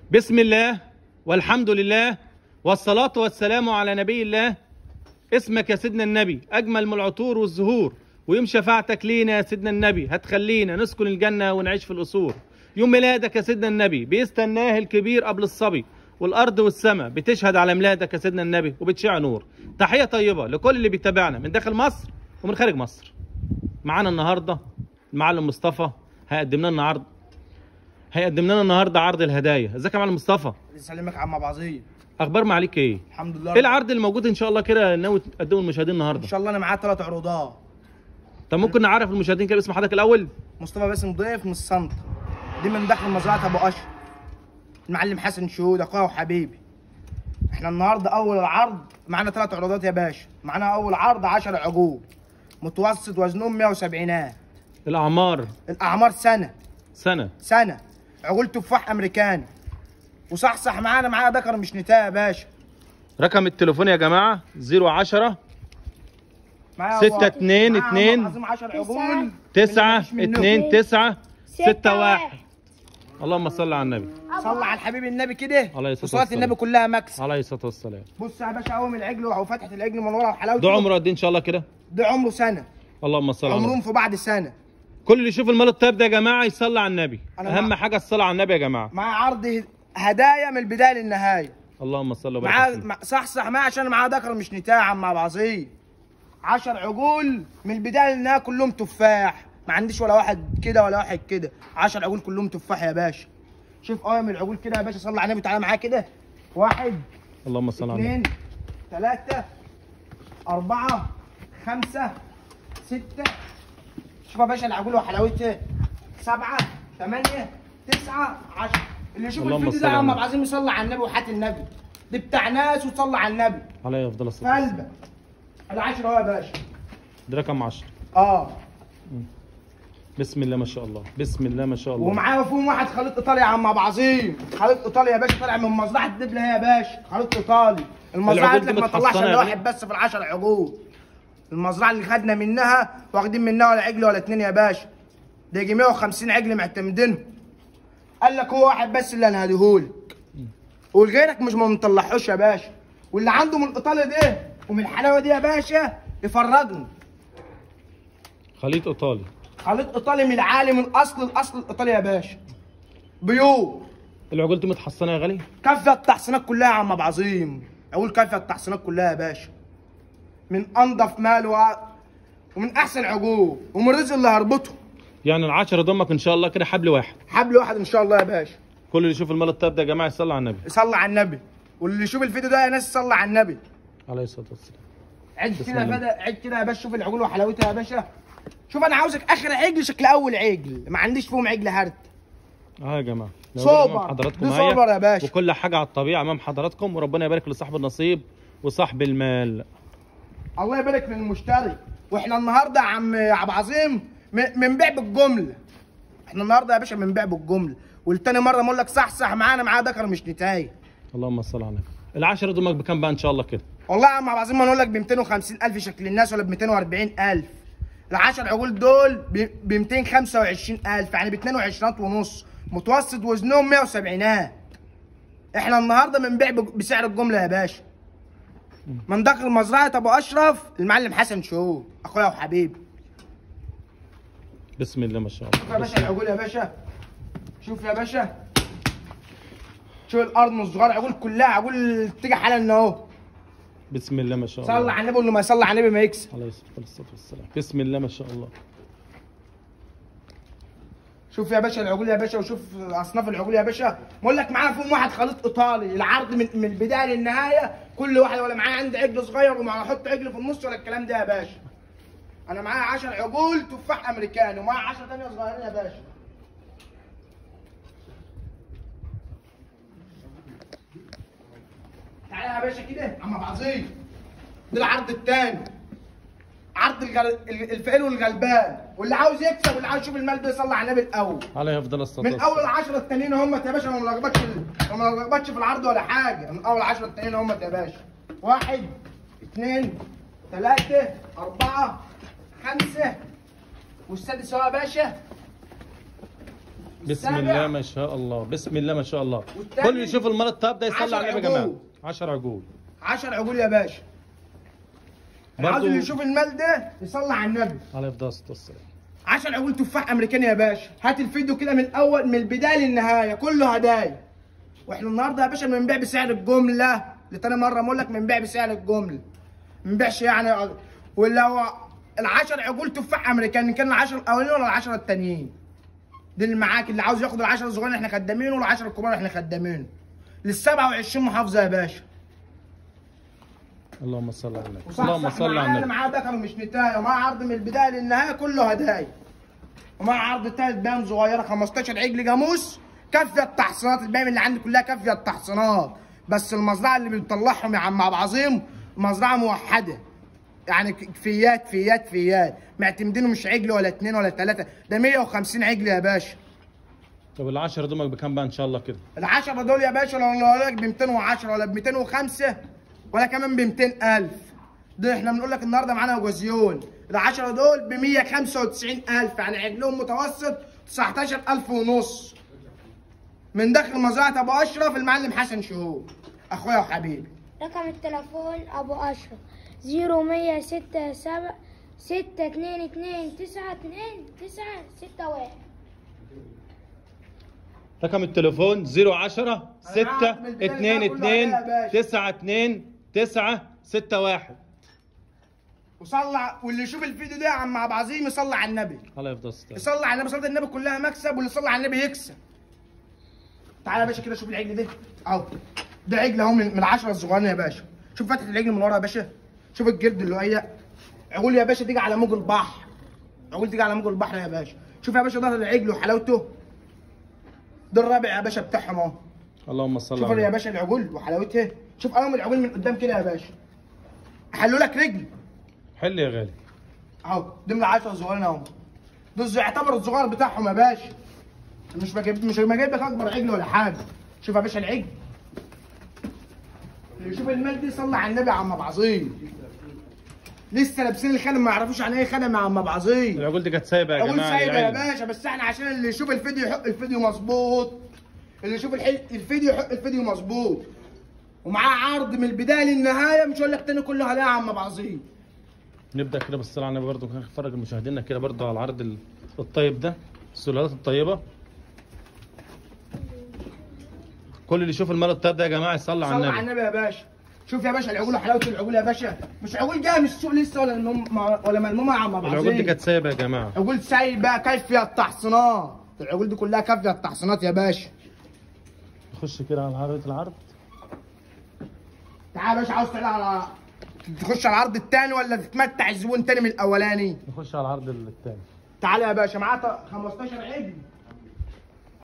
بسم الله والحمد لله والصلاة والسلام على نبي الله اسمك يا سيدنا النبي أجمل من العطور والزهور ويوم شفاعتك لينا يا سيدنا النبي هتخلينا نسكن الجنة ونعيش في القصور يوم ميلادك يا سيدنا النبي بيستناه الكبير قبل الصبي والأرض والسماء بتشهد على ميلادك يا سيدنا النبي وبتشع نور تحية طيبة لكل اللي بيتابعنا من داخل مصر ومن خارج مصر معانا النهاردة المعلم مصطفى هيقدم لنا عرض هيقدم لنا النهارده عرض الهدايا ازيك يا معلم مصطفى يسلمك يا عم ابو عظيم اخبار ما عليك ايه الحمد لله ايه العرض الموجود ان شاء الله كده ناوي تقدمه للمشاهدين ان النهارده شاء الله انا معاه ثلاث عروضات طب ممكن نعرف المشاهدين كده اسم حضرتك الاول مصطفى باسم ضيف من السنطة دي من داخل مزرعه ابو اشرف المعلم حسن شهود اخويا وحبيبي احنا النهارده اول العرض معانا ثلاث عروضات يا باشا معانا اول عرض 10 عجول متوسط وزنهم 170 الاعمار الاعمار سنه سنه سنه عجول تفاح امريكاني وصحصح معانا معانا ذكر مش نتايه يا باشا رقم التليفون يا جماعه 010 معايا ستة أبو- اتنين معايا اتنين. أبو عظيم 10 عجول 9 مفيش منهم. 2 9 6 ستة 1 واحد. اللهم صل على النبي صلى على الحبيب النبي كده عليه الصلاة وصلاة والسلام. النبي كلها مكسب عليه الصلاه والسلام بص يا باشا قوم العجل وفتحة العجل من ورا وحلاوته ده عمره قد ايه ان شاء الله كده ده عمره سنة اللهم صل على عمرهم النبي في بعد سنة كل اللي يشوف المال الطيب ده يا جماعه يصلي على النبي أنا اهم مع- حاجه الصلاه على النبي يا جماعه مع عرض هدايا من البداية للنهاية اللهم صل وبارك معاه فيه. مع صحصح معاه عشان معاه ذكر مش نتاع يا عم ابو عظيم 10 عجول من البداية للنهاية كلهم تفاح ما عنديش ولا واحد كده ولا واحد كده 10 عجول كلهم تفاح يا باشا شوف قوام العجول كده يا باشا صلي على النبي تعالى معاه كده واحد اللهم صل على النبي اثنين ثلاثة أربعة خمسة ستة شوف يا باشا العجول وحلاوتها سبعة ثمانية تسعة عشرة اللي يشوف اللهم الفيديو صل ده يا على عم النبي. عبد العزيز يصلي على النبي وحات النبي دي بتاع ناس وصلي على النبي عليه افضل الصلاه والسلام. قلبك العشرة اهو يا باشا ده رقم 10 اه بسم الله ما شاء الله بسم الله ما شاء الله ومعايا مفهوم واحد خليط ايطالي يا عم ابو عظيم خليط ايطالي يا باشا طالع من مزرعه دبله هي يا باشا خليط ايطالي المزرعه العجول قالت دي لك ما تطلعش متحصنة الا يا واحد بس في العشر عجول المزرعه اللي خدنا منها واخدين منها ولا عجل ولا اتنين يا باشا ده يجي 150 عجل معتمدينهم قال لك هو واحد بس اللي انا هديهولك وغيرك مش ما مطلعوش يا باشا واللي عنده من الايطالي ده ومن الحلاوه دي يا باشا يفرجني خليط ايطالي خليط ايطالي من العالي من اصل الاصل الايطالي يا باشا بيور العجول دي متحصنه يا غالي كافيه التحصينات كلها يا عم ابو عظيم اقول كافيه التحصينات كلها يا باشا من انضف مال و... ومن احسن عجول ومن الرزق اللي هربطه يعني العشرة ضمك ان شاء الله كده حبل واحد حبل واحد ان شاء الله يا باشا كل اللي يشوف المال الطيب ده يا جماعه يصلي على النبي يصلي على النبي واللي يشوف الفيديو ده يا ناس يصلي على النبي عليه الصلاه والسلام عد بسم كده يا الله. بدا عد كده يا باشا شوف العجول وحلاوتها يا باشا شوف انا عاوزك اخر عجل شكل اول عجل ما عنديش فيهم عجل هرت اه يا جماعه لو صوبر. أمام حضراتكم دي معايا صوبر يا باشا. وكل حاجه على الطبيعه امام حضراتكم وربنا يبارك لصاحب النصيب وصاحب المال الله يبارك للمشتري واحنا النهارده يا عم عبد العظيم م- بنبيع بالجمله احنا النهارده يا باشا بنبيع بالجمله والتاني مره بقول لك صح صح معانا معاه ذكر مش نتايه اللهم صل على النبي العشرة ضمك بكام بقى ان شاء الله كده والله يا عم عبد العظيم ما نقول لك ب 250000 شكل الناس ولا ب 240000 العشر عجول دول ب 225000 يعني ب 22 ونص متوسط وزنهم 170 احنا النهارده بنبيع بج- بسعر الجمله يا باشا من داخل مزرعه ابو اشرف المعلم حسن شو اخويا وحبيبي بسم الله ما شاء شوف يا الله باشا العجول يا باشا شوف يا باشا شوف الارض من الصغار عجول كلها عجول تيجي حالا اهو بسم الله ما شاء صلى الله على النبي واللي ما يصلي على النبي ما يكسب عليه الصلاه والسلام بسم الله ما شاء الله شوف يا باشا العجول يا باشا وشوف اصناف العجول يا باشا بقول لك معانا فيهم واحد خليط ايطالي العرض من, من البدايه للنهايه كل واحد ولا معايا عندي عجل صغير وما احط عجل في النص ولا الكلام ده يا باشا انا معايا 10 عجول تفاح امريكاني ومعايا 10 ثانيه صغيرين يا باشا تعالى يا باشا كده عم ابو عظيم ده العرض الثاني عرض الجل... الفقير والغلبان واللي عاوز يكسب واللي عاوز يشوف المال ده يصلي على النبي الاول عليه افضل الصلاه من اول والسلام العشرة التانيين هم يا باشا ما ملخبطش ما ملخبطش في العرض ولا حاجة من اول العشرة التانيين هم يا باشا واحد اثنين ثلاثة أربعة خمسة والسادس هو يا باشا بسم السابع. الله ما شاء الله بسم الله ما شاء الله والتاني كل اللي يشوف المال الطيب ده يصلي عشر على النبي يا جماعه عجول. 10 عجول 10 عجول يا باشا عاوز برضو اللي يشوف المال ده يصلي على النبي عليه افضل الصلاه والسلام 10 عجول تفاح امريكاني يا باشا هات الفيديو كده من الاول من البدايه للنهايه كله هدايا واحنا النهارده يا باشا بنبيع بسعر الجمله لتاني مره بقول لك بنبيع بسعر الجمله ما بنبيعش يعني ولا هو ال10 عجول تفاح امريكاني كان ال10 الاولانيين ولا ال10 التانيين دي اللي معاك اللي عاوز ياخد ال10 الصغيرين احنا خدامينه وال10 الكبار احنا خدامينه لل 27 محافظه يا باشا اللهم صل على النبي وصح اللهم صح صل على معاه اللي النبي معاه ده كانوا مش نتايه ومعاه عرض من البدايه للنهايه كله هدايا ومعاه عرض تالت بام صغيره 15 عجل جاموس كافيه التحصينات البام اللي عندي كلها كافيه التحصينات بس المزرعه اللي بتطلعهم يا عم عبد العظيم مزرعه موحده يعني ك- فيات فيات فيات معتمدينه مش عجل ولا اتنين ولا تلاته ده 150 عجل يا باشا طب العشرة دول بكام بقى ان شاء الله كده العشرة دول يا باشا لو لو لك ب 210 ولا ب 205 ولا كمان ب 200000 ده احنا بنقول لك النهارده معانا جوزيون العشرة دول ب 195000 يعني عجلهم متوسط 19000 ونص من داخل مزرعة ابو اشرف المعلم حسن شهور اخويا وحبيبي رقم التليفون أبو أشرف زيرو مية ستة سبعة ستة اتنين اتنين تسعة اتنين تسعة ستة واحد رقم التليفون 010 6 عارف من البداية 2 ده كله 2 عليها يا باشا. 9 2 9 6 1 وصلى واللي يشوف الفيديو ده يا عم عبد العظيم يصلي على النبي الله يفضل الصلاة يصلي على النبي صلاه النبي كلها مكسب واللي يصلي على النبي يكسب تعالى يا باشا كده شوف العجل ده اهو ده عجل اهو من من العشره الصغيرين يا باشا شوف فتحه العجل من ورا يا باشا شوف الجلد اللي هي عقول يا باشا تيجي على موج البحر عقول تيجي على موج البحر يا باشا شوف يا باشا ظهر العجل وحلاوته ده الرابع يا باشا بتاعهم اهو اللهم صل شوف على يا النبي باشا العقول وحلاوتها شوف قوم العقول من قدام كده يا باشا حلوا لك رجل حل يا غالي اهو دي من العشرة الصغيرين اهو دول يعتبر الصغير بتاعهم يا باشا مش بجيب مش بجيب لك اكبر عجل ولا حاجه شوف يا باشا العجل اللي يشوف المال دي صلى على النبي يا عم ابو عظيم لسه لابسين الخدم ما يعرفوش عن ايه خدم يا عم ابو عظيم العقول دي كانت سايبه يا اقول جماعه سايبه يا للعلم. باشا بس احنا عشان اللي يشوف الفيديو يحط الفيديو مظبوط اللي يشوف الحل... الفيديو يحط الفيديو مظبوط ومعاه عرض من البدايه للنهايه مش هقول لك تاني كله هلاقي يا عم ابو عظيم نبدا كده بالصلاه على النبي برضه نتفرج مشاهدينا كده برضه على العرض ال- الطيب ده السلالات الطيبه كل اللي يشوف المال الطيب ده يا جماعه يصلي على صلى على النبي النبي يا باشا شوف يا باشا العقول حلاوه العقول يا باشا مش عقول جايه من السوق لسه ولا مم... ولا ملمومه يا عم ابو العقول دي عظيم كانت سايبه يا جماعه عقول سايبه كافيه التحصينات العقول دي كلها كافيه التحصينات يا باشا نخش كده على عرض العرض تعال يا باشا عاوز تعالى على تخش على العرض الثاني ولا تتمتع الزبون تاني من الاولاني نخش على العرض الثاني تعالى يا باشا معاه 15 عجل